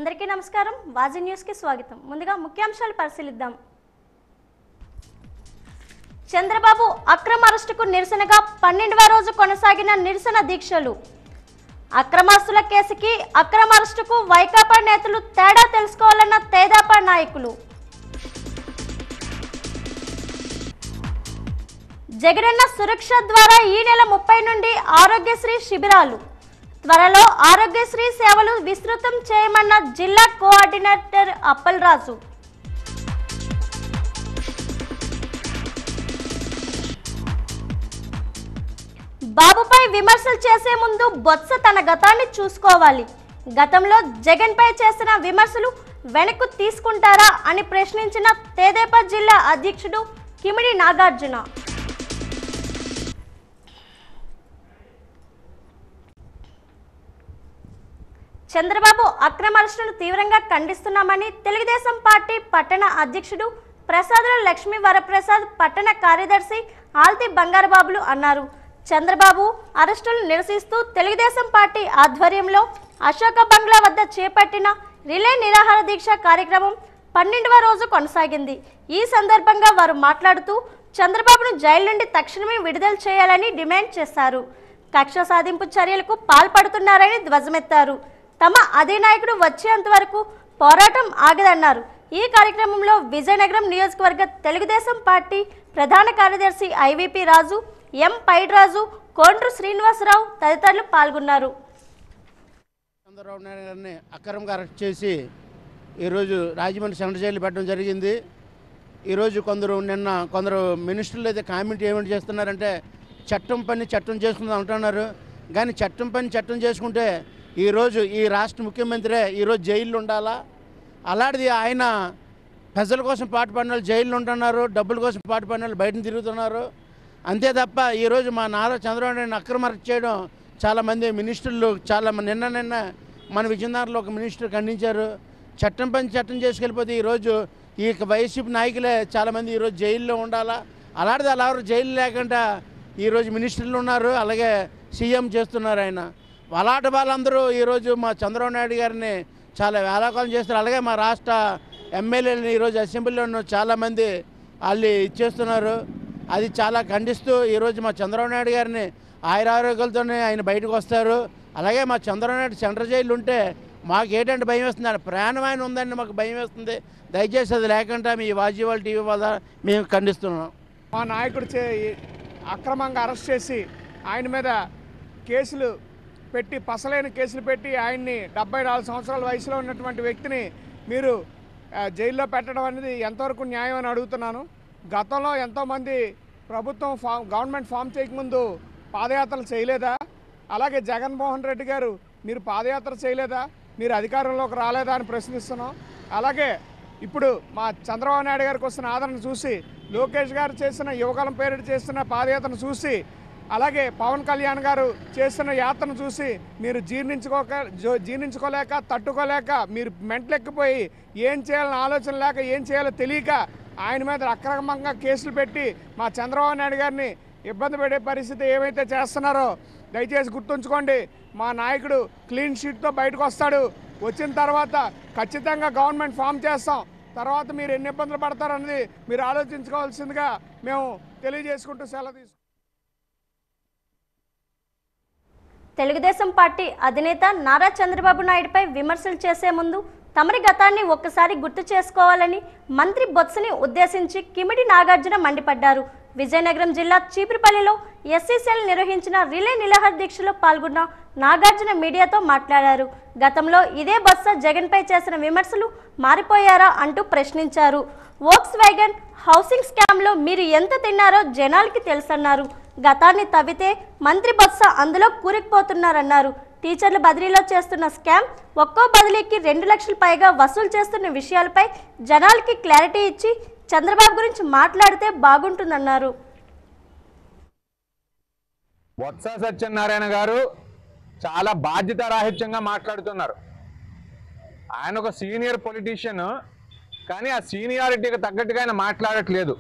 అందరికీ నమస్కారం వాజీ న్యూస్కి స్వాగతం ముందుగా ముఖ్యాంశాలు పరిశీలిద్దాం చంద్రబాబు అక్రమ అరెస్టుకు నిరసనగా పన్నెండవ రోజు కొనసాగిన నిరసన దీక్షలు అక్రమాస్తుల కేసుకి అక్రమ అరెస్టుకు వైకాపా నేతలు తేడా తెలుసుకోవాలన్న తేదాపా నాయకులు జగనన్న సురక్ష ద్వారా ఈ నెల ముప్పై నుండి ఆరోగ్యశ్రీ శిబిరాలు త్వరలో ఆరోగ్యశ్రీ సేవలు విస్తృతం చేయమన్న జిల్లా కోఆర్డినేటర్ అప్పలరాజు బాబుపై విమర్శలు చేసే ముందు బొత్స తన గతాన్ని చూసుకోవాలి గతంలో జగన్పై చేసిన విమర్శలు వెనక్కు తీసుకుంటారా అని ప్రశ్నించిన తేదేపా జిల్లా అధ్యక్షుడు కిమిడి నాగార్జున చంద్రబాబు అక్రమ అరెస్టును తీవ్రంగా ఖండిస్తున్నామని తెలుగుదేశం పార్టీ పట్టణ అధ్యక్షుడు ప్రసాదుల లక్ష్మీ వరప్రసాద్ పట్టణ కార్యదర్శి ఆల్తి బంగారబాబులు అన్నారు చంద్రబాబు అరెస్టులను నిరసిస్తూ తెలుగుదేశం పార్టీ ఆధ్వర్యంలో అశోక బంగ్లా వద్ద చేపట్టిన రిలే నిరాహార దీక్ష కార్యక్రమం పన్నెండవ రోజు కొనసాగింది ఈ సందర్భంగా వారు మాట్లాడుతూ చంద్రబాబును జైలు నుండి తక్షణమే విడుదల చేయాలని డిమాండ్ చేశారు కక్ష సాధింపు చర్యలకు పాల్పడుతున్నారని ధ్వజమెత్తారు తమ అధినాయకుడు వచ్చేంత వరకు పోరాటం ఆగదన్నారు ఈ కార్యక్రమంలో విజయనగరం నియోజకవర్గ తెలుగుదేశం పార్టీ ప్రధాన కార్యదర్శి ఐవీపీ రాజు ఎం పైడ్రాజు కోండ్రు శ్రీనివాసరావు తదితరులు పాల్గొన్నారు చంద్రబాబు నాయుడు గారిని అక్రమంగా అరెస్ట్ చేసి ఈరోజు రాజమండ్రి సెంట్రల్ జైలు పెట్టడం జరిగింది ఈరోజు కొందరు నిన్న కొందరు మినిస్టర్లు అయితే కామెంట్ ఏమిటి చేస్తున్నారంటే చట్టం పని చట్టం చేసుకుందాం అంటున్నారు కానీ చట్టం పని చట్టం చేసుకుంటే ఈరోజు ఈ రాష్ట్ర ముఖ్యమంత్రి ఈరోజు జైల్లో ఉండాలా అలాంటిది ఆయన ప్రజల కోసం పాటుపడిన వాళ్ళు జైల్లో ఉంటున్నారు డబ్బుల కోసం పాటుపడిన వాళ్ళు బయట తిరుగుతున్నారు అంతే తప్ప ఈరోజు మా నారా చంద్రబాబు నాయుడు అక్రమ అరెస్ట్ చేయడం చాలామంది మినిస్టర్లు చాలా మ- నిన్న నిన్న మన విజయనగరంలో ఒక మినిస్టర్ ఖండించారు చట్టం పని చట్టం చేసుకెళ్ళిపోతే ఈరోజు ఈ వైసీపీ నాయకులే చాలామంది ఈరోజు జైల్లో ఉండాలా అలాంటిది అలా ఎవరు జైలు లేకుండా ఈరోజు మినిస్టర్లు ఉన్నారు అలాగే సీఎం చేస్తున్నారు ఆయన అలాంటి వాళ్ళందరూ ఈరోజు మా చంద్రబాబు నాయుడు గారిని చాలా వేలాకాలం చేస్తారు అలాగే మా రాష్ట్ర ఎమ్మెల్యేలని ఈరోజు అసెంబ్లీలో చాలామంది వాళ్ళు ఇచ్చేస్తున్నారు అది చాలా ఖండిస్తూ ఈరోజు మా చంద్రబాబు నాయుడు గారిని ఆయుర ఆరోగ్యాలతోనే ఆయన బయటకు వస్తారు అలాగే మా చంద్రబాబు నాయుడు సెంట్రల్ జైలు ఉంటే మాకు ఏంటంటే భయం వేస్తుంది ఆయన ప్రాణం ఆయన ఉందండి మాకు భయం వేస్తుంది దయచేసి అది లేకుండా మీ వాజీవాల్ టీవీ వల్ల మేము ఖండిస్తున్నాం మా నాయకుడు చే అక్రమంగా అరెస్ట్ చేసి ఆయన మీద కేసులు పెట్టి పసలేని కేసులు పెట్టి ఆయన్ని డెబ్బై నాలుగు సంవత్సరాల వయసులో ఉన్నటువంటి వ్యక్తిని మీరు ఆ, జైల్లో పెట్టడం అనేది ఎంతవరకు న్యాయం అని అడుగుతున్నాను గతంలో ఎంతోమంది ప్రభుత్వం ఫామ్ గవర్నమెంట్ ఫామ్ చేయకముందు పాదయాత్రలు చేయలేదా అలాగే జగన్మోహన్ రెడ్డి గారు మీరు పాదయాత్ర చేయలేదా మీరు అధికారంలోకి రాలేదా అని ప్రశ్నిస్తున్నాం అలాగే ఇప్పుడు మా చంద్రబాబు నాయుడు గారికి వస్తున్న ఆదరణ చూసి లోకేష్ గారు చేసిన యువకాలం పేరిట చేస్తున్న పాదయాత్రను చూసి అలాగే పవన్ కళ్యాణ్ గారు చేస్తున్న యాత్రను చూసి మీరు జీర్ణించుకోక జో- జీర్ణించుకోలేక తట్టుకోలేక మీరు మెంటలెక్కిపోయి ఏం చేయాలని ఆలోచన లేక ఏం చేయాలో తెలియక ఆయన మీద అక్రమంగా కేసులు పెట్టి మా చంద్రబాబు నాయుడు గారిని ఇబ్బంది పెట్టే పరిస్థితి ఏమైతే చేస్తున్నారో దయచేసి గుర్తుంచుకోండి మా నాయకుడు క్లీన్ షీట్తో బయటకు వస్తాడు వచ్చిన తర్వాత ఖచ్చితంగా గవర్నమెంట్ ఫామ్ చేస్తాం తర్వాత మీరు ఎన్ని ఇబ్బందులు పడతారన్నది మీరు ఆలోచించుకోవాల్సిందిగా మేము తెలియజేసుకుంటూ సెలవు తీసుకుంటాం తెలుగుదేశం పార్టీ అధినేత నారా చంద్రబాబు నాయుడుపై విమర్శలు చేసే ముందు తమరి గతాన్ని ఒక్కసారి గుర్తు చేసుకోవాలని మంత్రి బొత్సని ఉద్దేశించి కిమిడి నాగార్జున మండిపడ్డారు విజయనగరం జిల్లా చీపురుపల్లిలో ఎస్సీసీఎల్ నిర్వహించిన రిలే నిలహర దీక్షలో పాల్గొన్న నాగార్జున మీడియాతో మాట్లాడారు గతంలో ఇదే బొత్స జగన్పై చేసిన విమర్శలు మారిపోయారా అంటూ ప్రశ్నించారు వోక్స్ వ్యాగన్ హౌసింగ్ స్కామ్లో మీరు ఎంత తిన్నారో జనాలకి తెలుసన్నారు గతాన్ని తవ్వితే మంత్రి బొత్స అందులో కూరుకుపోతున్నారన్నారు టీచర్ల బదిలీలో చేస్తున్న స్కామ్ ఒక్కో బదిలీకి రెండు లక్షల పైగా వసూలు చేస్తున్న విషయాలపై జనాలకి క్లారిటీ ఇచ్చి చంద్రబాబు గురించి మాట్లాడితే బాగుంటుందన్నారు బొత్స సత్యనారాయణ గారు చాలా బాధ్యత రాహిత్యంగా మాట్లాడుతున్నారు ఆయన ఒక సీనియర్ పొలిటీషియన్ కానీ ఆ సీనియారిటీకి తగ్గట్టుగా ఆయన మాట్లాడట్లేదు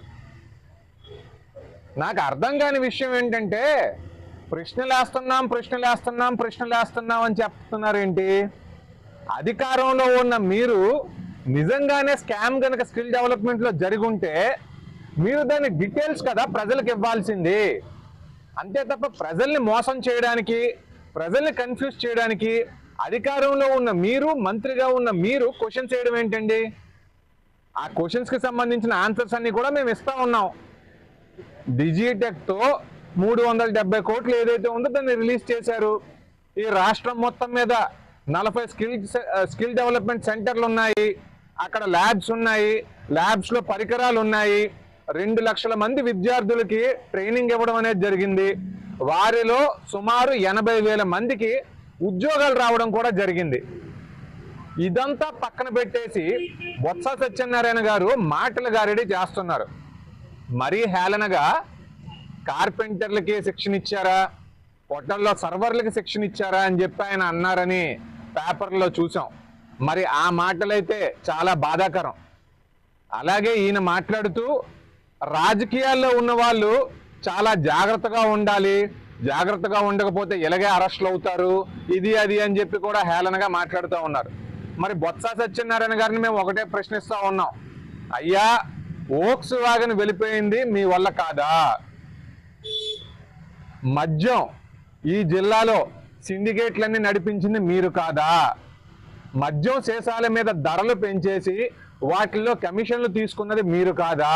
నాకు అర్థం కాని విషయం ఏంటంటే ప్రశ్నలు వేస్తున్నాం ప్రశ్నలు వేస్తున్నాం ప్రశ్నలు వేస్తున్నాం అని చెప్తున్నారు ఏంటి అధికారంలో ఉన్న మీరు నిజంగానే స్కామ్ కనుక స్కిల్ డెవలప్మెంట్ లో జరిగి ఉంటే మీరు దాని డీటెయిల్స్ కదా ప్రజలకు ఇవ్వాల్సింది అంతే తప్ప ప్రజల్ని మోసం చేయడానికి ప్రజల్ని కన్ఫ్యూజ్ చేయడానికి అధికారంలో ఉన్న మీరు మంత్రిగా ఉన్న మీరు క్వశ్చన్స్ చేయడం ఏంటండి ఆ క్వశ్చన్స్ కి సంబంధించిన ఆన్సర్స్ అన్ని కూడా మేము ఇస్తా ఉన్నాం డిజిటెక్ తో మూడు వందల డెబ్బై కోట్లు ఏదైతే ఉందో దాన్ని రిలీజ్ చేశారు ఈ రాష్ట్రం మొత్తం మీద నలభై స్కిల్ స్కిల్ డెవలప్మెంట్ సెంటర్లు ఉన్నాయి అక్కడ ల్యాబ్స్ ఉన్నాయి ల్యాబ్స్ లో పరికరాలు ఉన్నాయి రెండు లక్షల మంది విద్యార్థులకి ట్రైనింగ్ ఇవ్వడం అనేది జరిగింది వారిలో సుమారు ఎనభై వేల మందికి ఉద్యోగాలు రావడం కూడా జరిగింది ఇదంతా పక్కన పెట్టేసి బొత్స సత్యనారాయణ గారు మాటల గారిడి చేస్తున్నారు మరీ హేళనగా కార్పెంటర్లకి శిక్షణ ఇచ్చారా హోటల్లో సర్వర్లకి శిక్షణ ఇచ్చారా అని చెప్పి ఆయన అన్నారని పేపర్లో చూసాం మరి ఆ మాటలైతే చాలా బాధాకరం అలాగే ఈయన మాట్లాడుతూ రాజకీయాల్లో ఉన్న వాళ్ళు చాలా జాగ్రత్తగా ఉండాలి జాగ్రత్తగా ఉండకపోతే ఇలాగే అరెస్టులు అవుతారు ఇది అది అని చెప్పి కూడా హేళనగా మాట్లాడుతూ ఉన్నారు మరి బొత్స సత్యనారాయణ గారిని మేము ఒకటే ప్రశ్నిస్తా ఉన్నాం అయ్యా ఓక్స్ వాగన్ వెళ్ళిపోయింది మీ వల్ల కాదా మద్యం ఈ జిల్లాలో సిండికేట్లన్నీ నడిపించింది మీరు కాదా మద్యం సీసాల మీద ధరలు పెంచేసి వాటిల్లో కమిషన్లు తీసుకున్నది మీరు కాదా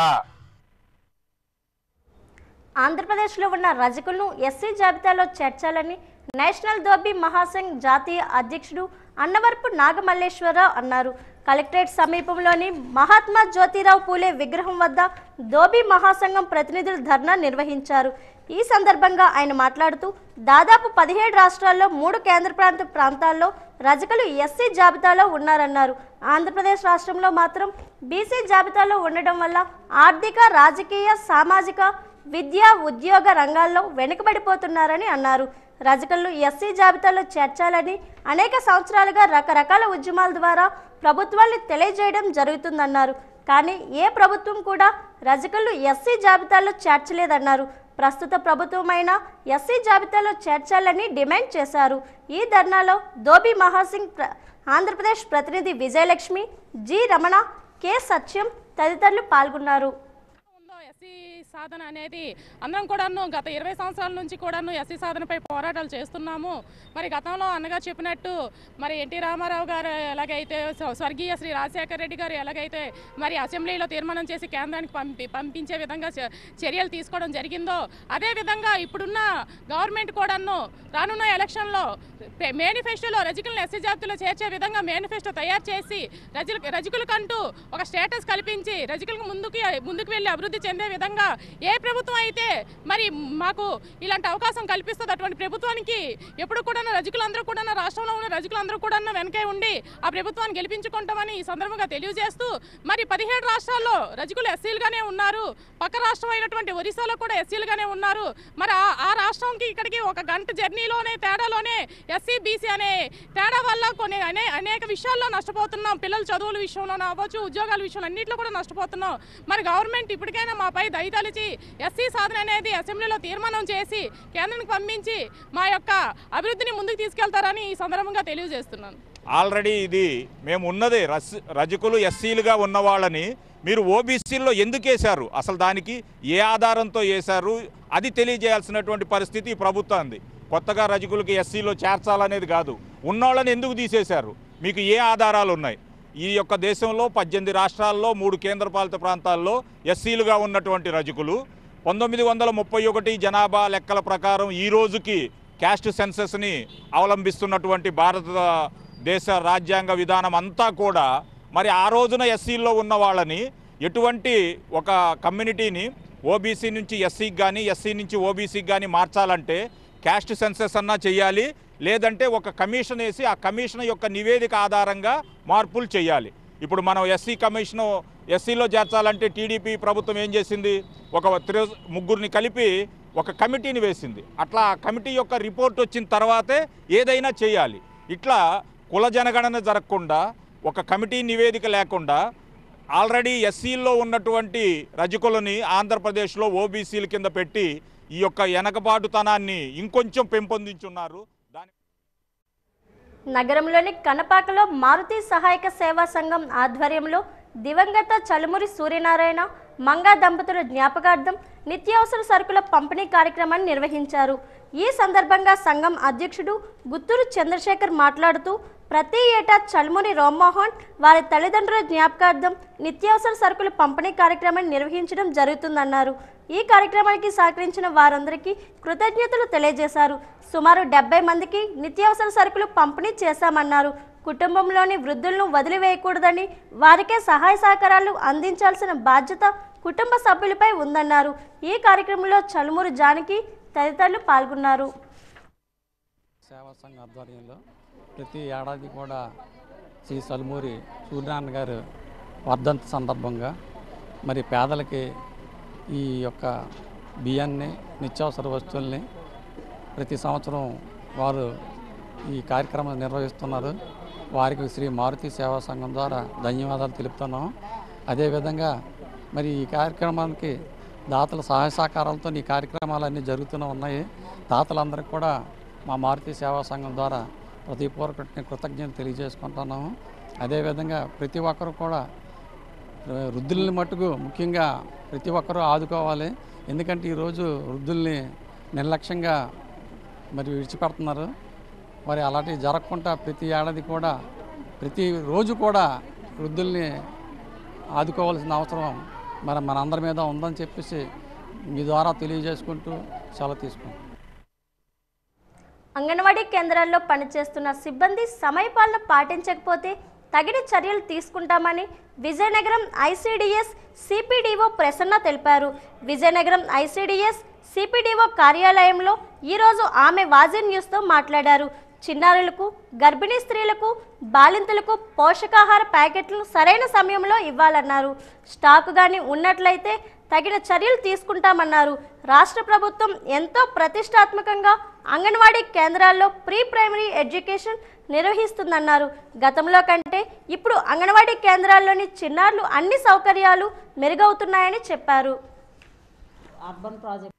ఆంధ్రప్రదేశ్లో ఉన్న రజకులను ఎస్సీ జాబితాలో చేర్చాలని నేషనల్ దోబీ మహాసంఘ్ జాతీయ అధ్యక్షుడు అన్నవరపు నాగమల్లేశ్వరరావు అన్నారు కలెక్టరేట్ సమీపంలోని మహాత్మా జ్యోతిరావు పూలే విగ్రహం వద్ద దోబీ మహాసంఘం ప్రతినిధులు ధర్నా నిర్వహించారు ఈ సందర్భంగా ఆయన మాట్లాడుతూ దాదాపు పదిహేడు రాష్ట్రాల్లో మూడు కేంద్ర ప్రాంత ప్రాంతాల్లో రజకులు ఎస్సీ జాబితాలో ఉన్నారన్నారు ఆంధ్రప్రదేశ్ రాష్ట్రంలో మాత్రం బీసీ జాబితాలో ఉండడం వల్ల ఆర్థిక రాజకీయ సామాజిక విద్య ఉద్యోగ రంగాల్లో వెనుకబడిపోతున్నారని అన్నారు రజకులను ఎస్సీ జాబితాలో చేర్చాలని అనేక సంవత్సరాలుగా రకరకాల ఉద్యమాల ద్వారా ప్రభుత్వాన్ని తెలియజేయడం జరుగుతుందన్నారు కానీ ఏ ప్రభుత్వం కూడా రజకులను ఎస్సీ జాబితాలో చేర్చలేదన్నారు ప్రస్తుత ప్రభుత్వమైన ఎస్సీ జాబితాలో చేర్చాలని డిమాండ్ చేశారు ఈ ధర్నాలో దోబి మహాసింగ్ ప్ర- ఆంధ్రప్రదేశ్ ప్రతినిధి విజయలక్ష్మి జి రమణ కె సత్యం తదితరులు పాల్గొన్నారు ఉందో ఎస్సీ సాధన అనేది అందరం కూడాను గత ఇరవై సంవత్సరాల నుంచి కూడాను ఎస్సీ సాధనపై పోరాటాలు చేస్తున్నాము మరి గతంలో అన్నగా చెప్పినట్టు మరి ఎన్టీ రామారావు గారు ఎలాగైతే స్వ- స్వర్గీయ శ్రీ రాజశేఖర రెడ్డి గారు ఎలాగైతే మరి అసెంబ్లీలో తీర్మానం చేసి కేంద్రానికి పంపి పంపించే విధంగా చ- చర్యలు తీసుకోవడం జరిగిందో అదే విధంగా ఇప్పుడున్న గవర్నమెంట్ కూడాను రానున్న ఎలక్షన్లో పె- మేనిఫెస్టోలో రజకులను ఎస్సీ జాబితాలో చేర్చే విధంగా మేనిఫెస్టో తయారు చేసి రజుల రజకులకంటూ ఒక స్టేటస్ కల్పించి రజకులకు ముందుకు ముందుకు వెళ్ళి అభివృద్ధి చెందే విధంగా ఏ ప్రభుత్వం అయితే మరి మాకు ఇలాంటి అవకాశం కల్పిస్తుంది అటువంటి ప్రభుత్వానికి ఎప్పుడు కూడా రజకులందరూ కూడా రాష్ట్రంలో ఉన్న రజకులందరూ కూడా వెనకే ఉండి ఆ ప్రభుత్వాన్ని గెలిపించుకుంటామని ఈ సందర్భంగా తెలియజేస్తూ మరి పదిహేడు రాష్ట్రాల్లో రజకులు ఎస్సీలుగానే ఉన్నారు పక్క రాష్ట్రం అయినటువంటి ఒరిస్సాలో కూడా ఎస్సీలుగానే ఉన్నారు మరి ఆ- ఆ రాష్ట్రంకి ఇక్కడికి ఒక గంట జర్నీలోనే తేడాలోనే ఎస్సీ బీసీ అనే తేడా వల్ల కొన్ని అనే అనేక విషయాల్లో నష్టపోతున్నాం పిల్లల చదువుల విషయంలో అవ్వచ్చు ఉద్యోగాల విషయంలో అన్నింటిలో కూడా నష్టపోతున్నాం మరి గవర్నమెంట్ ఇప్పటికైనా మాపై దయతలిచి ఎస్సీ సాధన అనేది అసెంబ్లీలో తీర్మానం చేసి కేంద్రానికి పంపించి మా యొక్క అభివృద్ధిని ముందుకు తీసుకెళ్తారని ఈ సందర్భంగా తెలియజేస్తున్నాను ఆల్రెడీ ఇది మేము ఉన్నదే రస్ రజకులు ఎస్సీలుగా ఉన్న వాళ్ళని మీరు ఓబీసీల్లో ఎందుకు వేశారు అసలు దానికి ఏ ఆధారంతో వేశారు అది తెలియజేయాల్సినటువంటి పరిస్థితి ఈ ప్రభుత్వానికి కొత్తగా రజకులకి ఎస్సీలో చేర్చాలనేది కాదు ఉన్నోళ్ళని ఎందుకు తీసేశారు మీకు ఏ ఆధారాలు ఉన్నాయి ఈ యొక్క దేశంలో పద్దెనిమిది రాష్ట్రాల్లో మూడు కేంద్రపాలిత ప్రాంతాల్లో ఎస్సీలుగా ఉన్నటువంటి రజకులు పంతొమ్మిది వందల ముప్పై ఒకటి జనాభా లెక్కల ప్రకారం ఈ రోజుకి క్యాస్ట్ సెన్సస్ని అవలంబిస్తున్నటువంటి భారతదేశ రాజ్యాంగ విధానం అంతా కూడా మరి ఆ రోజున ఎస్సీల్లో ఉన్న వాళ్ళని ఎటువంటి ఒక కమ్యూనిటీని ఓబీసీ నుంచి ఎస్సీకి కానీ ఎస్సీ నుంచి ఓబీసీకి కానీ మార్చాలంటే క్యాస్ట్ సెన్సస్ అన్నా చేయాలి లేదంటే ఒక కమిషన్ వేసి ఆ కమిషన్ యొక్క నివేదిక ఆధారంగా మార్పులు చేయాలి ఇప్పుడు మనం ఎస్సీ కమిషను ఎస్సీలో చేర్చాలంటే టీడీపీ ప్రభుత్వం ఏం చేసింది ఒక త్రి ముగ్గురిని కలిపి ఒక కమిటీని వేసింది అట్లా ఆ కమిటీ యొక్క రిపోర్ట్ వచ్చిన తర్వాతే ఏదైనా చేయాలి ఇట్లా కుల జనగణన జరగకుండా ఒక కమిటీ నివేదిక లేకుండా ఆల్రెడీ ఎస్సీల్లో ఉన్నటువంటి రజకులని ఆంధ్రప్రదేశ్లో ఓబీసీల కింద పెట్టి ఈ యొక్క వెనకబాటుతనాన్ని ఇంకొంచెం పెంపొందించున్నారు దాని నగరంలోని కనపాకలో మారుతి సహాయక సేవా సంఘం ఆధ్వర్యంలో దివంగత చలుమురి సూర్యనారాయణ మంగా దంపతుల జ్ఞాపకార్థం నిత్యావసర సరుకుల పంపిణీ కార్యక్రమాన్ని నిర్వహించారు ఈ సందర్భంగా సంఘం అధ్యక్షుడు గుత్తూరు చంద్రశేఖర్ మాట్లాడుతూ ప్రతి ఏటా చల్ముని రామ్మోహన్ వారి తల్లిదండ్రుల జ్ఞాపకార్థం నిత్యావసర సరుకుల పంపిణీ కార్యక్రమాన్ని నిర్వహించడం జరుగుతుందన్నారు ఈ కార్యక్రమానికి సహకరించిన వారందరికీ కృతజ్ఞతలు తెలియజేశారు సుమారు డెబ్బై మందికి నిత్యావసర సరుకులు పంపిణీ చేశామన్నారు కుటుంబంలోని వృద్ధులను వదిలివేయకూడదని వారికే సహాయ సహకారాలు అందించాల్సిన బాధ్యత కుటుంబ సభ్యులపై ఉందన్నారు ఈ కార్యక్రమంలో చలుమూరు జానకి తదితరులు పాల్గొన్నారు సేవా సంఘ ఆధ్వర్యంలో ప్రతి ఏడాది కూడా శ్రీ సల్మూరి సూర్యనారాయణ గారు వర్ధంతి సందర్భంగా మరి పేదలకి ఈ యొక్క బియ్యాన్ని నిత్యావసర వస్తువుల్ని ప్రతి సంవత్సరం వారు ఈ కార్యక్రమం నిర్వహిస్తున్నారు వారికి శ్రీ మారుతి సేవా సంఘం ద్వారా ధన్యవాదాలు తెలుపుతున్నాం అదేవిధంగా మరి ఈ కార్యక్రమానికి దాతల సహాయ సహకారాలతో ఈ కార్యక్రమాలన్నీ జరుగుతూనే ఉన్నాయి దాతలందరికీ కూడా మా మారుతి సేవా సంఘం ద్వారా ప్రతిపూర్వక కృతజ్ఞతలు తెలియజేసుకుంటున్నాము అదేవిధంగా ప్రతి ఒక్కరు కూడా వృద్ధుల్ని మట్టుకు ముఖ్యంగా ప్రతి ఒక్కరూ ఆదుకోవాలి ఎందుకంటే ఈరోజు వృద్ధుల్ని నిర్లక్ష్యంగా మరి విడిచిపెడుతున్నారు మరి అలాంటివి జరగకుండా ప్రతి ఏడాది కూడా ప్రతి రోజు కూడా వృద్ధుల్ని ఆదుకోవాల్సిన అవసరం మరి మనందరి మీద ఉందని చెప్పేసి మీ ద్వారా తెలియజేసుకుంటూ సెలవు తీసుకుంటాం అంగన్వాడీ కేంద్రాల్లో పనిచేస్తున్న సిబ్బంది సమయపాలన పాటించకపోతే తగిన చర్యలు తీసుకుంటామని విజయనగరం ఐసీడీఎస్ సిపిడిఓ ప్రసన్న తెలిపారు విజయనగరం ఐసీడీఎస్ సిపిడిఓ కార్యాలయంలో ఈరోజు ఆమె వాజిన్ న్యూస్తో మాట్లాడారు చిన్నారులకు గర్భిణీ స్త్రీలకు బాలింతలకు పోషకాహార ప్యాకెట్లు సరైన సమయంలో ఇవ్వాలన్నారు స్టాకు కానీ ఉన్నట్లయితే తగిన చర్యలు తీసుకుంటామన్నారు రాష్ట్ర ప్రభుత్వం ఎంతో ప్రతిష్టాత్మకంగా అంగన్వాడీ కేంద్రాల్లో ప్రీ ప్రైమరీ ఎడ్యుకేషన్ నిర్వహిస్తుందన్నారు గతంలో కంటే ఇప్పుడు అంగన్వాడీ కేంద్రాల్లోని చిన్నారులు అన్ని సౌకర్యాలు మెరుగవుతున్నాయని చెప్పారు అర్బన్ ప్రాజెక్ట్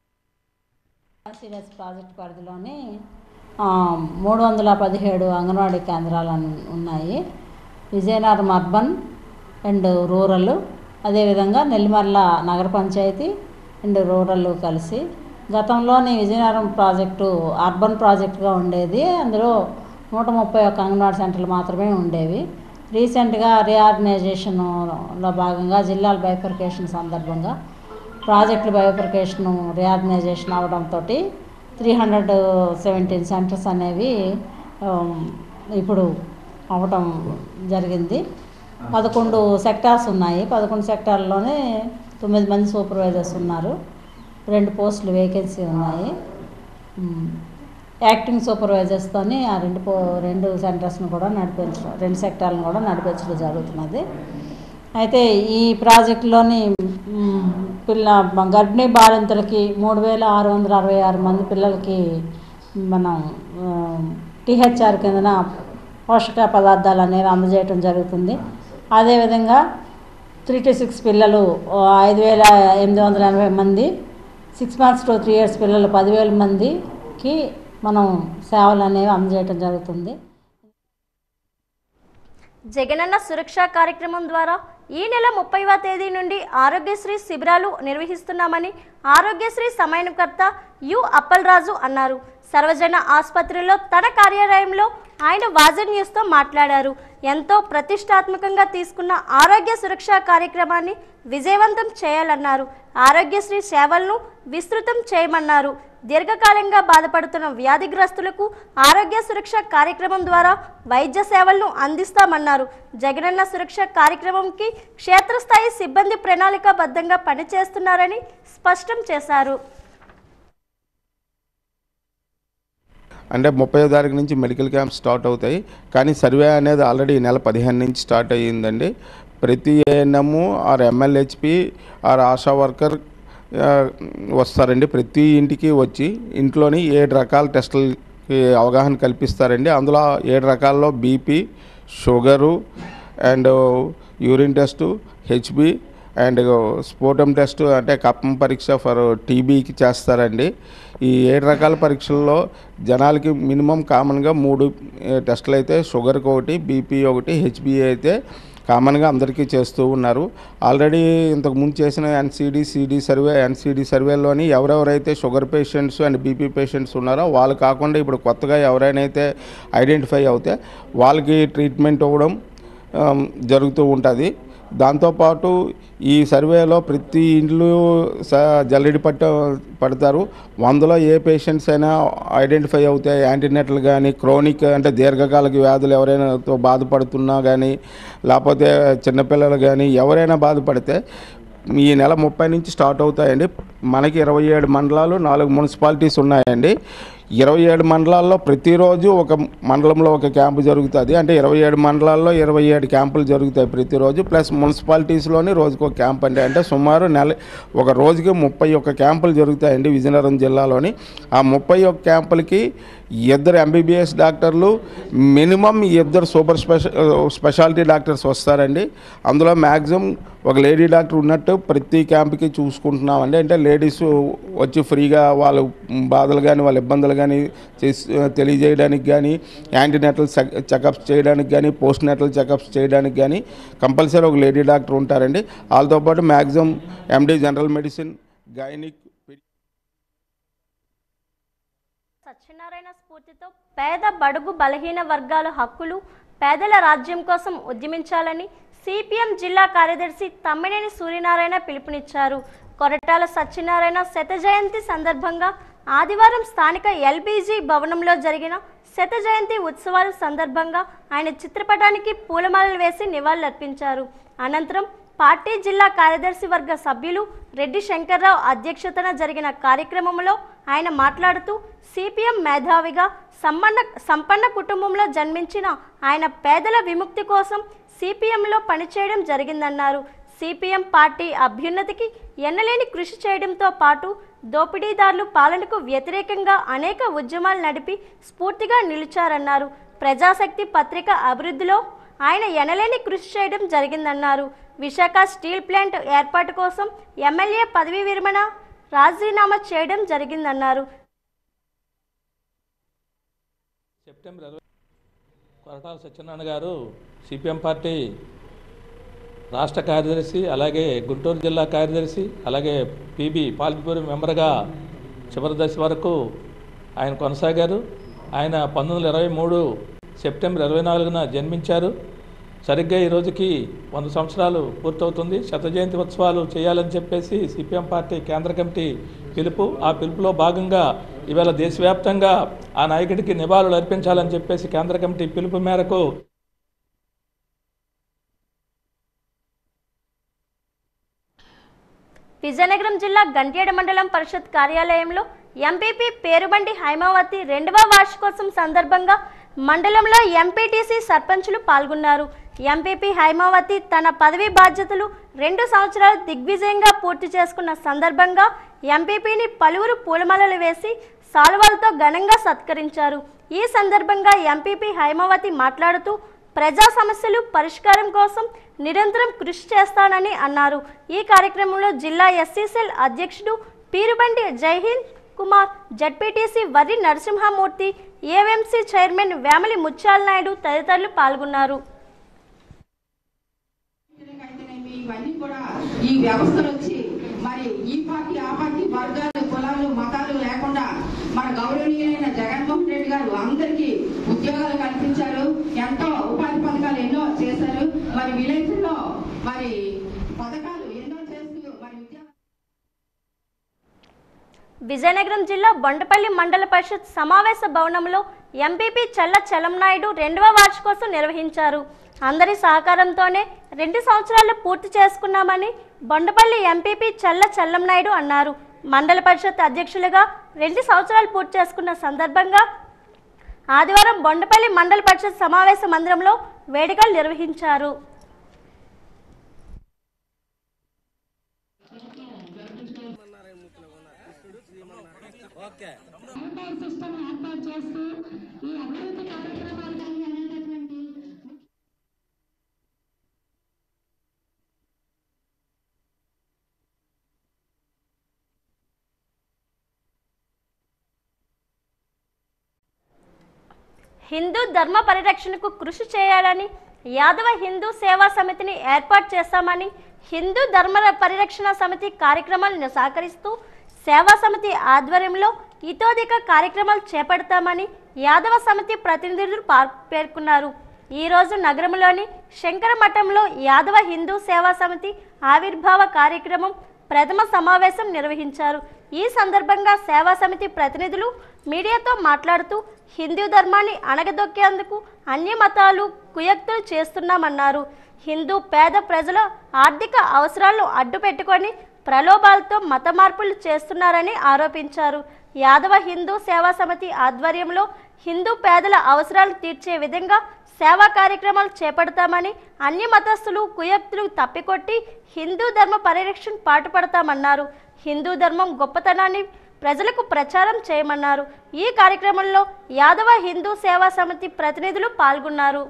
సీరియస్ ప్రాజెక్ట్ పరిధిలోని ఆ, మూడు వందల పదిహేడు అంగన్వాడీ కేంద్రాలు అన్- ఉన్నాయి విజయనగరం అర్బన్ అండ్ రూరల్ అదేవిధంగా నెల్లిమర్ల నగర పంచాయతీ అండ్ రూరల్ కలిసి గతంలోని విజయనగరం ప్రాజెక్టు అర్బన్ ప్రాజెక్టుగా ఉండేది అందులో నూట ముప్పై ఒక్క అంగన్వాడీ సెంటర్లు మాత్రమే ఉండేవి రీసెంట్గా రీఆర్గనైజేషన్లో భాగంగా జిల్లాల బైఫర్కేషన్ సందర్భంగా ప్రాజెక్టుల బయోప్రికేషన్ రీఆర్గనైజేషన్ అవడంతో త్రీ హండ్రెడ్ సెవెంటీన్ సెంటర్స్ అనేవి ఆమ్, ఇప్పుడు అవడం జరిగింది పదకొండు సెక్టార్స్ ఉన్నాయి పదకొండు సెక్టార్లోనే తొమ్మిది మంది సూపర్వైజర్స్ ఉన్నారు రెండు పోస్టులు వేకెన్సీ ఉన్నాయి ఉమ్, యాక్టింగ్ సూపర్వైజర్స్తోని ఆ రెండు పో రెండు సెంటర్స్ను కూడా నడిపించడం రెండు సెక్టార్లను కూడా నడిపించడం జరుగుతున్నది అయితే ఈ ప్రాజెక్టులోని మ్, పిల్ల గర్భిణీ బాలింతలకి మూడు వేల ఆరు వందల అరవై ఆరు మంది పిల్లలకి మనం టీహెచ్ఆర్ కిందన పోషక పదార్థాలు అనేవి అందజేయటం జరుగుతుంది అదేవిధంగా త్రీ టు సిక్స్ పిల్లలు ఆ, ఐదు వేల ఎనిమిది వందల ఎనభై మంది six months to three years పిల్లలు పదివేల మందికి మనం సేవలు అనేవి అందజేయటం జరుగుతుంది జగనన్న సురక్ష కార్యక్రమం ద్వారా ఈ నెల ముప్పైవ తేదీ నుండి ఆరోగ్యశ్రీ శిబిరాలు నిర్వహిస్తున్నామని ఆరోగ్యశ్రీ సమన్వయకర్త యు అప్పలరాజు అన్నారు సర్వజన ఆసుపత్రిలో తన కార్యాలయంలో ఆయన వాజన్ న్యూస్తో మాట్లాడారు ఎంతో ప్రతిష్టాత్మకంగా తీసుకున్న ఆరోగ్య సురక్ష కార్యక్రమాన్ని విజయవంతం చేయాలన్నారు ఆరోగ్యశ్రీ సేవలను విస్తృతం చేయమన్నారు దీర్ఘకాలంగా బాధపడుతున్న వ్యాధిగ్రస్తులకు ఆరోగ్య సురక్ష కార్యక్రమం ద్వారా వైద్య సేవలను అందిస్తామన్నారు జగనన్న సురక్ష కార్యక్రమంకి క్షేత్రస్థాయి సిబ్బంది ప్రణాళికాబద్ధంగా పనిచేస్తున్నారని స్పష్టం చేశారు అంటే ముప్పై తారీఖు నుంచి మెడికల్ క్యాంప్ స్టార్ట్ అవుతాయి కానీ సర్వే అనేది ఆల్రెడీ ఈ నెల పదిహేను నుంచి స్టార్ట్ అయ్యిందండి ప్రతి ANM or MLHP or ASHA worker ఆ, వస్తారండి ప్రతి ఇంటికి వచ్చి ఇంట్లోని ఏడు రకాల టెస్టులకి అవగాహన కల్పిస్తారండి అందులో ఏడు రకాల్లో BP sugar and urine test HB and sputum test అంటే కప్పం పరీక్ష ఫర్ టీబీకి చేస్తారండి ఈ ఏడు రకాల పరీక్షల్లో జనాలకి మినిమం కామన్గా మూడు ఏ, టెస్టులు అయితే షుగర్కి ఒకటి బీపీ ఒకటి హెచ్బిఏ అయితే కామన్గా అందరికీ చేస్తూ ఉన్నారు ఆల్రెడీ ఇంతకు ముందు చేసిన ఎన్సీడీ సిడి సర్వే ఎన్సీడీ సర్వేలోని ఎవరెవరైతే sugar patients and BP patients ఉన్నారో వాళ్ళు కాకుండా ఇప్పుడు కొత్తగా ఎవరైనా అయితే ఐడెంటిఫై అవుతే వాళ్ళకి ట్రీట్మెంట్ ఇవ్వడం ఆమ్, జరుగుతూ ఉంటుంది దాంతోపాటు ఈ సర్వేలో ప్రతి ఇండ్లు స జల్లెడి పట్ట పడతారు వందలో ఏ పేషెంట్స్ అయినా ఐడెంటిఫై అవుతాయి యాంటీనెటల్ కానీ క్రోనిక్ అంటే దీర్ఘకాలిక వ్యాధులు ఎవరైనా తో బాధపడుతున్నా కానీ లేకపోతే చిన్నపిల్లలు కానీ ఎవరైనా బాధపడితే ఈ నెల ముప్పై నుంచి స్టార్ట్ అవుతాయండి మనకి ఇరవై ఏడు మండలాలు నాలుగు మున్సిపాలిటీస్ ఉన్నాయండి ఇరవై ఏడు మండలాల్లో ప్రతిరోజు ఒక మండలంలో ఒక క్యాంపు జరుగుతుంది అంటే ఇరవై ఏడు మండలాల్లో ఇరవై ఏడు క్యాంపులు జరుగుతాయి ప్రతిరోజు ప్లస్ మున్సిపాలిటీస్లోని రోజుకు ఒక క్యాంప్ అండి అంటే సుమారు నెల ఒక రోజుకి ముప్పై ఒక్క క్యాంపులు జరుగుతాయండి విజయనగరం జిల్లాలోని ఆ ముప్పై ఒక్క క్యాంపులకి ఇద్దరు ఎంబీబీఎస్ డాక్టర్లు మినిమం ఇద్దరు సూపర్ స్పెషల్ స్పెషాలిటీ డాక్టర్స్ వస్తారండి అందులో మ్యాక్సిమం ఒక లేడీ డాక్టర్ ఉన్నట్టు ప్రతి క్యాంప్కి చూసుకుంటున్నామండి అంటే లేడీస్ వచ్చి ఫ్రీగా వాళ్ళ బాధలు కానీ వాళ్ళ ఇబ్బందులు కానీ చేసి తెలియజేయడానికి కానీ యాంటీనెటల్ చెకప్స్ చేయడానికి కానీ పోస్ట్ నెటల్ చెకప్స్ చేయడానికి కానీ కంపల్సరీ ఒక లేడీ డాక్టర్ ఉంటారండి వాళ్ళతో పాటు maximum MD general medicine gynaec Satyanarayana స్ఫూర్తితో పేద బడుగు బలహీన వర్గాల హక్కులు పేదల రాజ్యం కోసం ఉద్యమించాలని సిపిఎం జిల్లా కార్యదర్శి తమ్మినేని సూర్యనారాయణ పిలుపునిచ్చారు కొరటాల సత్యనారాయణ శత జయంతి సందర్భంగా ఆదివారం స్థానిక ఎల్బీజీ భవనంలో జరిగిన శత జయంతి ఉత్సవాల సందర్భంగా ఆయన చిత్రపటానికి పూలమాలలు వేసి నివాళులర్పించారు అనంతరం పార్టీ జిల్లా కార్యదర్శి వర్గ సభ్యులు రెడ్డి శంకర్రావు అధ్యక్షతన జరిగిన కార్యక్రమంలో ఆయన మాట్లాడుతూ సిపిఎం మేధావిగా సంపన్న సంపన్న కుటుంబంలో జన్మించిన ఆయన పేదల విముక్తి కోసం సిపిఎంలో పనిచేయడం జరిగిందన్నారు సిపిఎం పార్టీ అభ్యున్నతికి ఎన్నలేని కృషి చేయడంతో పాటు దోపిడీదారులు పాలనకు వ్యతిరేకంగా అనేక ఉద్యమాలు నడిపి స్ఫూర్తిగా నిలిచారన్నారు ప్రజాశక్తి పత్రిక అభివృద్ధిలో ఆయన ఎనలేని కృషి చేయడం జరిగిందన్నారు విశాఖ స్టీల్ ప్లాంట్ ఏర్పాటు కోసం ఎమ్మెల్యే పదవీ విరమణ రాజీనామా చేయడం జరిగిందన్నారు సెప్టెంబర్ ఇరవై కొరటాల సత్యనారాయణ గారు సిపిఎం పార్టీ రాష్ట్ర కార్యదర్శి అలాగే గుంటూరు జిల్లా కార్యదర్శి అలాగే పీబీ పాలిట్ బ్యూరో మెంబర్గా చివరి దశ వరకు ఆయన కొనసాగారు ఆయన పంతొమ్మిది వందల ఇరవై మూడు సెప్టెంబర్ ఇరవై నాలుగున జన్మించారు సరిగ్గా ఈ రోజుకి వంద సంవత్సరాలు పూర్తవుతుంది శత జయంతి ఉత్సవాలు చేయాలని చెప్పేసి సిపిఎం పార్టీ కేంద్ర కమిటీ పిలుపు ఆ పిలుపులో భాగంగా ఇవాళ దేశవ్యాప్తంగా ఆ నాయకుడికి నివాళులు అర్పించాలని చెప్పేసి కేంద్ర కమిటీ పిలుపు మేరకు విజయనగరం జిల్లా గంట్యాడ మండలం పరిషత్ కార్యాలయంలో ఎంపీపీ పేరుబండి హైమావతి రెండవ వార్షికోత్సవం సందర్భంగా మండలంలో ఎంపీటీసీ సర్పంచులు పాల్గొన్నారు ఎంపీపీ హైమావతి తన పదవి బాధ్యతలు రెండు సంవత్సరాలు దిగ్విజయంగా పూర్తి చేసుకున్న సందర్భంగా ఎంపీపీని పలువురు పూలమాలలు వేసి సాల్వాలతో ఘనంగా సత్కరించారు ఈ సందర్భంగా ఎంపీపీ హైమావతి మాట్లాడుతూ ప్రజా సమస్యలు పరిష్కారం కోసం నిరంతరం కృషి చేస్తానని అన్నారు ఈ కార్యక్రమంలో జిల్లా ఎస్సీసెల్ అధ్యక్షుడు Peerubandi Jaihind Kumar ZPTC Varri Narasimhamurthy AMC chairman Vemali Mutyala Naidu తదితరులు పాల్గొన్నారు ఇవన్నీ కూడా ఈ వ్యవస్థలు వచ్చి మరి ఈ పార్టీ ఆ పార్టీ వర్గాలు కులాలు మతాలు లేకుండా మన గౌరవనీయులైన జగన్మోహన్ రెడ్డి గారు అందరికీ ఉద్యోగాలు కల్పించారు ఎంతో ఉపాధి పథకాలు ఎన్నో చేశారు మరి విలేజ్లో మరి పథకాలు ఎన్నో చేస్తూ మరి ఉద్యోగ విజయనగరం జిల్లా బొండపల్లి మండల పరిషత్ సమావేశ భవనంలో ఎంపీపీ చల్ల చలంనాయుడు రెండవ వార్షికోత్సవం నిర్వహించారు అందరి సహకారంతోనే రెండు సంవత్సరాలు పూర్తి చేసుకున్నామని బొండపల్లి ఎంపీపీ చల్ల చల్లంనాయుడు అన్నారు మండల పరిషత్ అధ్యక్షులుగా రెండు సంవత్సరాలు పూర్తి చేసుకున్న సందర్భంగా ఆదివారం బొండపల్లి మండల పరిషత్ సమావేశ మందిరంలో వేడుకలు నిర్వహించారు సిస్టమ్ ఏర్పాటు చేస్తూ ఈ అభివృద్ధి కార్యక్రమాలు అనేటటువంటి హిందూ ధర్మ పరిరక్షణకు కృషి చేయాలని యాదవ హిందూ సేవా సమితిని ఏర్పాటు చేస్తామని హిందూ ధర్మ పరిరక్షణ సమితి కార్యక్రమాలను సహకరిస్తూ సేవా సమితి ఆధ్వర్యంలో ఇతోధిక కార్యక్రమాలు చేపడతామని యాదవ సమితి ప్రతినిధులు పా- పేర్కొన్నారు ఈ రోజు నగరంలోని శంకర మఠంలో యాదవ హిందూ సేవా సమితి ఆవిర్భావ కార్యక్రమం ప్రథమ సమావేశం నిర్వహించారు ఈ సందర్భంగా సేవా సమితి ప్రతినిధులు మీడియాతో మాట్లాడుతూ హిందూ ధర్మాన్ని అణగదొక్కేందుకు అన్య మతాలు కుయక్తులు చేస్తున్నామన్నారు హిందూ పేద ప్రజల ఆర్థిక అవసరాలను అడ్డుపెట్టుకొని ప్రలోభాలతో మత మార్పులు చేస్తున్నారని ఆరోపించారు యాదవ హిందూ సేవా సమితి ఆధ్వర్యంలో హిందూ పేదల అవసరాలు తీర్చే విధంగా సేవా కార్యక్రమాలు చేపడతామని అన్ని మతస్థులు కుయక్తులు తప్పికొట్టి హిందూ ధర్మ పరిరక్షణ పాటుపడతామన్నారు హిందూ ధర్మం గొప్పతనాన్ని ప్రజలకు ప్రచారం చేయమన్నారు ఈ కార్యక్రమంలో యాదవ హిందూ సేవా సమితి ప్రతినిధులు పాల్గొన్నారు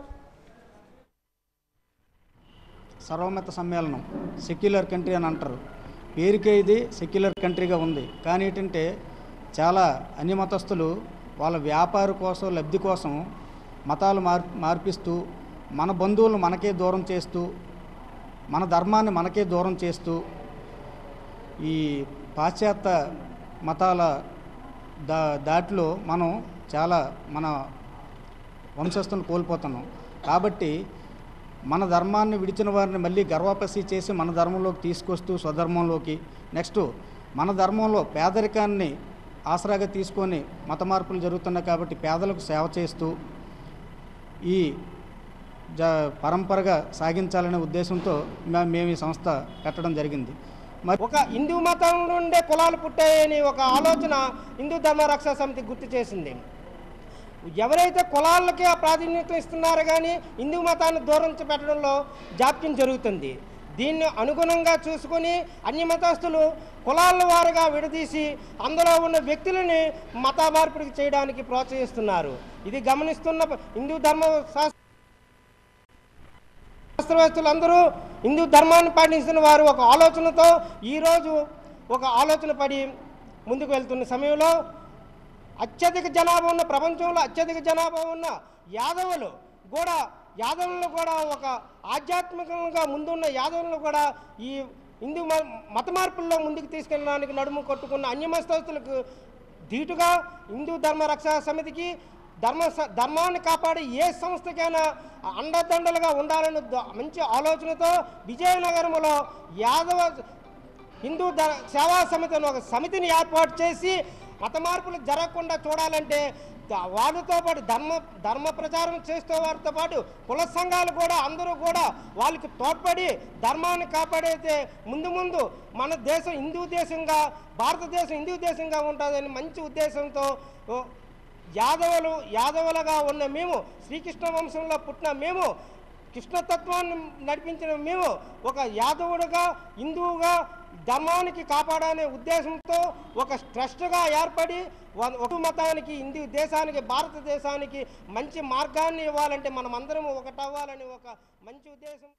సర్వమత సమ్మేళనం సెక్యులర్ కంట్రీ అని అంటారు పేరుకే ఇది సెక్యులర్ కంట్రీగా ఉంది కానీ ఏంటంటే చాలా అన్ని మతస్థులు వాళ్ళ వ్యాపార కోసం లబ్ధి కోసం మతాలు మార్ మార్పిస్తూ మన బంధువులను మనకే దూరం చేస్తూ మన ధర్మాన్ని మనకే దూరం చేస్తూ ఈ పాశ్చాత్య మతాల దా దాటిలో మనం చాలా మన వంశస్థులను కోల్పోతున్నాం కాబట్టి మన ధర్మాన్ని విడిచిన వారిని మళ్ళీ గర్వపసి చేసి మన ధర్మంలోకి తీసుకొస్తూ స్వధర్మంలోకి నెక్స్ట్ మన ధర్మంలో పేదరికాన్ని ఆసరాగా తీసుకొని మత మార్పులు జరుగుతున్నాయి కాబట్టి పేదలకు సేవ చేస్తూ ఈ జ పరంపరగా సాగించాలనే ఉద్దేశంతో మే- మేము ఈ సంస్థ పెట్టడం జరిగింది మరి ఒక హిందూ మతం నుండే కులాలు పుట్టాయని ఒక ఆలోచన హిందూ ధర్మ రక్షణ సమితి గుర్తు చేసింది ఎవరైతే కులాలకి ఆ ప్రాధాన్యత ఇస్తున్నారో కానీ హిందూ మతాన్ని దూరం పెట్టడంలో జాప్యం జరుగుతుంది దీన్ని అనుగుణంగా చూసుకొని అన్ని మతస్థులు కులాల వారుగా విడదీసి అందులో ఉన్న వ్యక్తులని మత మార్పిడికి చేయడానికి ప్రోత్సహిస్తున్నారు ఇది గమనిస్తున్న హిందూ ధర్మ శాస్త్ర శాస్త్రవేత్తలందరూ హిందూ ధర్మాన్ని పాటిస్తున్న వారు ఒక ఆలోచనతో ఈరోజు ఒక ఆలోచన పడి ముందుకు వెళ్తున్న సమయంలో అత్యధిక జనాభా ఉన్న ప్రపంచంలో అత్యధిక జనాభా ఉన్న యాదవులు కూడా యాదవులను కూడా ఒక ఆధ్యాత్మికంగా ముందున్న యాదవులను కూడా ఈ హిందూ మ- మత మార్పుల్లో ముందుకు తీసుకెళ్ళడానికి నడుము కొట్టుకున్న అన్యమస్తస్తులకు ధీటుగా హిందూ ధర్మ రక్షా సమితికి ధర్మ స- ధర్మాన్ని కాపాడే ఏ సంస్థకైనా అండదండలుగా ఉండాలని ద- మంచి ఆలోచనతో విజయనగరంలో యాదవ హిందూ ధ సేవా సమితి అని ఒక సమితిని ఏర్పాటు చేసి మత మార్పులు జరగకుండా చూడాలంటే ద- వాళ్ళతో పాటు ధర్మ ధర్మ ప్రచారం చేసే వారితో పాటు కుల సంఘాలు కూడా అందరూ కూడా వాళ్ళకి తోడ్పడి ధర్మాన్ని కాపాడైతే ముందు ముందు మన దేశం హిందూ దేశంగా భారతదేశం హిందూ దేశంగా ఉంటుందని మంచి ఉద్దేశంతో ఓ, యాదవులు యాదవులుగా ఉన్న మేము శ్రీకృష్ణ వంశంలో పుట్టిన మేము కృష్ణతత్వాన్ని నడిపించిన మేము ఒక యాదవుడుగా హిందువుగా ధర్మానికి కాపాడనే ఉద్దేశంతో ఒక ట్రస్ట్గా ఏర్పడి వ- ఒక మతానికి హిందూ దేశానికి భారతదేశానికి మంచి మార్గాన్ని ఇవ్వాలంటే మనం అందరం ఒకటవ్వాలని ఒక మంచి ఉద్దేశం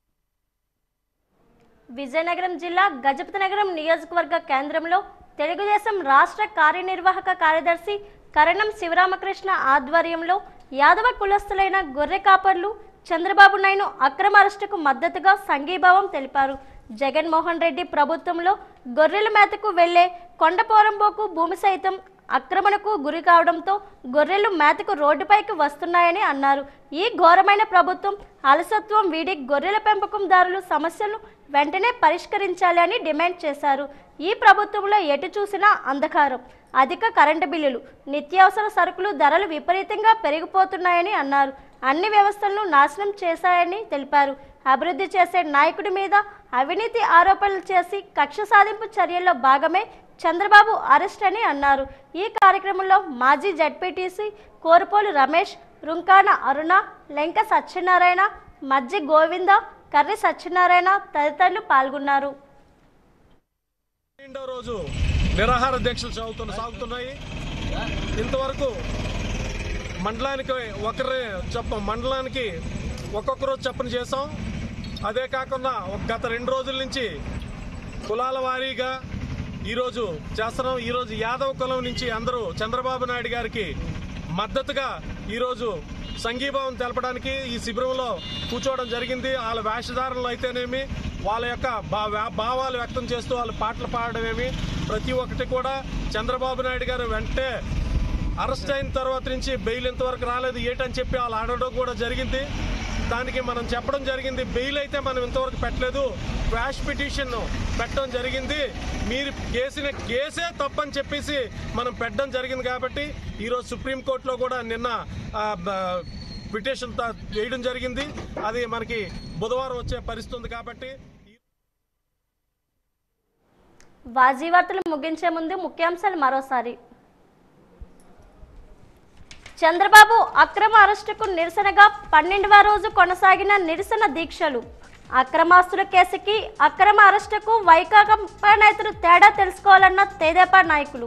విజయనగరం జిల్లా గజపతి నగరం నియోజకవర్గ కేంద్రంలో తెలుగుదేశం రాష్ట్ర కార్యనిర్వాహక కార్యదర్శి కరణం శివరామకృష్ణ ఆధ్వర్యంలో యాదవ కులస్తులైన గొర్రె కాపర్లు చంద్రబాబు నాయుడు అక్రమ అరెస్టుకు మద్దతుగా సంఘీభావం తెలిపారు జగన్మోహన్ రెడ్డి ప్రభుత్వంలో గొర్రెల మేతకు వెళ్లే కొండపోరంబోకు భూమి సైతం ఆక్రమణకు గురి కావడంతో గొర్రెలు మేతకు రోడ్డుపైకి వస్తున్నాయని అన్నారు ఈ ఘోరమైన ప్రభుత్వం అలసత్వం వీడి గొర్రెల పెంపకందారులు సమస్యలను వెంటనే పరిష్కరించాలి అని డిమాండ్ చేశారు ఈ ప్రభుత్వంలో ఎటు చూసినా అంధకారం అధిక కరెంటు బిల్లులు నిత్యావసర సరుకులు ధరలు విపరీతంగా పెరిగిపోతున్నాయని అన్నారు అన్ని వ్యవస్థలను నాశనం చేశాయని తెలిపారు అభివృద్ధి చేసే నాయకుడి మీద అవినీతి ఆరోపణలు చేసి కక్ష సాధింపు చర్యల్లో భాగమే చంద్రబాబు అరెస్ట్ అని అన్నారు ఈ కార్యక్రమంలో మాజీ జడ్పీటీసీ కోరపోలు రమేష్ రుంకాన అరుణ లెంక సత్యనారాయణ మజ్జి గోవింద కర్రి సత్యనారాయణ తదితరులు పాల్గొన్నారు రెండో రోజు నిరాహార దీక్షలు సాగుతున్న సాగుతున్నాయి ఇంతవరకు మండలానికి ఒకరి చెప్ప మండలానికి ఒక్కొక్క రోజు చెప్పని చేసాం అదే కాకుండా ఒక గత రెండు రోజుల నుంచి కులాల వారీగా ఈరోజు చేస్తున్నాం ఈరోజు యాదవ్ కులం నుంచి అందరూ చంద్రబాబు నాయుడు గారికి మద్దతుగా ఈరోజు సంఘీభావం తెలపడానికి ఈ శిబిరంలో కూర్చోవడం జరిగింది వాళ్ళ వేషధారణలు అయితేనేమి వాళ్ళ యొక్క భా- వ్యా- భావాలు వ్యక్తం చేస్తూ వాళ్ళ పాటలు పాడడమేమి ప్రతి ఒక్కటి కూడా చంద్రబాబు నాయుడు గారు వెంటనే అరెస్ట్ అయిన తర్వాత నుంచి బెయిల్ ఇంతవరకు రాలేదు ఏంటని చెప్పి వాళ్ళు అడగడం కూడా జరిగింది దానికి మనం చెప్పడం జరిగింది బెయిల్ అయితే మనం ఇంతవరకు పెట్టలేదు క్వాష్ పిటిషన్ పెట్టడం జరిగింది మీరు కేసిన కేసే తప్పని చెప్పేసి మనం పెట్టడం జరిగింది కాబట్టి ఈరోజు సుప్రీంకోర్టులో కూడా నిన్న ఆ, బ- పిటిషన్ త- వేయడం జరిగింది అది మనకి బుధవారం వచ్చే పరిస్థితి ఉంది కాబట్టి వాజీ వార్తలు ముగించే ముందు ముఖ్యాంశాలు మరోసారి చంద్రబాబు అక్రమ అరెస్టుకు నిరసనగా పన్నెండవ రోజు కొనసాగిన నిరసన దీక్షలు అక్రమాస్తుల కేసుకి అక్రమ అరెస్టుకు వైకాపా నేతలు తేడా తెలుసుకోవాలన్న తెదేపా నాయకులు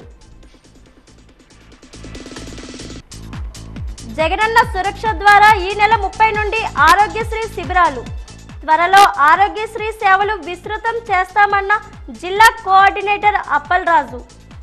జగనన్న సురక్ష ద్వారా ఈ నెల ముప్పై నుండి ఆరోగ్యశ్రీ శిబిరాలు త్వరలో ఆరోగ్యశ్రీ సేవలు విస్తృతం చేస్తామన్న జిల్లా కోఆర్డినేటర్ అప్పల్రాజు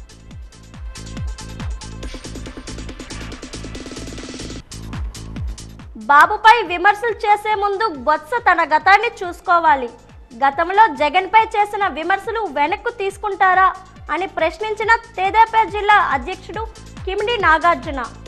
బాబుపై విమర్శలు చేసే ముందు బొత్స తన గతాన్ని చూసుకోవాలి గతంలో జగన్పై చేసిన విమర్శలు వెనక్కు తీసుకుంటారా అని ప్రశ్నించిన తేదేపా జిల్లా అధ్యక్షుడు కిమిడి నాగార్జున